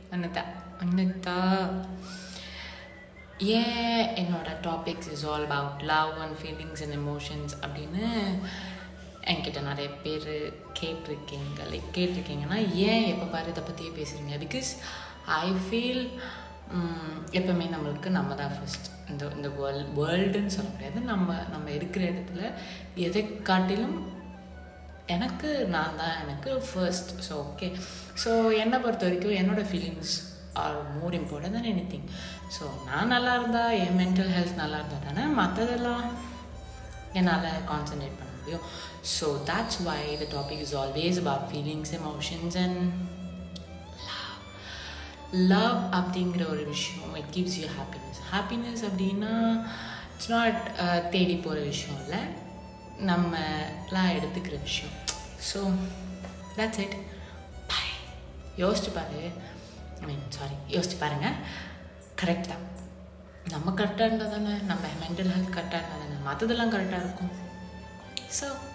அனிதா அனிதா ஏன் என்னோட topics is all about love and feelings and emotions அப்படின்னு என்கிட்ட நிறைய பேர் கேட்டிருக்கீங்க லைக் கேட்டிருக்கீங்கன்னா ஏன் எப்போ பாரு இதை பற்றியே பேசுகிறீங்க பிகாஸ் ஐ ஃபீல் எப்பவுமே நம்மளுக்கு நம்ம தான் ஃபஸ்ட் இந்த இந்த வேர்ல்ட் வேர்ல்டுன்னு சொல்ல முடியாது நம்ம நம்ம இருக்கிற இடத்துல எதை காட்டிலும் எனக்கு நான் தான் எனக்கு ஃபர்ஸ்ட் ஸோ ஓகே ஸோ என்னை பொறுத்த வரைக்கும் என்னோடய feelings are more important than anything so நான் நல்லா இருந்தால் என் மென்டல் ஹெல்த் நல்லா இருந்தால் தானே மற்றதெல்லாம் என்னால் கான்சன்ட்ரேட் பண்ண முடியும் so that's why the topic is always about feelings emotions and love அப்படிங்கிற ஒரு விஷயம் it gives you happiness happiness அப்படின்னா இட்ஸ் நாட் தேடி போகிற விஷயம் இல்லை நம்மலாம் எடுத்துக்கிற விஷயம் ஸோ தட்ஸ் இட் பாய் யோசிச்சு பாரு ஐ மீன் சாரி யோசிச்சு பாருங்கள் கரெக்ட் தான் நம்ம கரெக்டாக இருந்தால் தானே நம்ம மென்டல் ஹெல்த் கரெக்டாக இருந்தால் தானே மற்றதெல்லாம் கரெக்டாக இருக்கும் ஸோ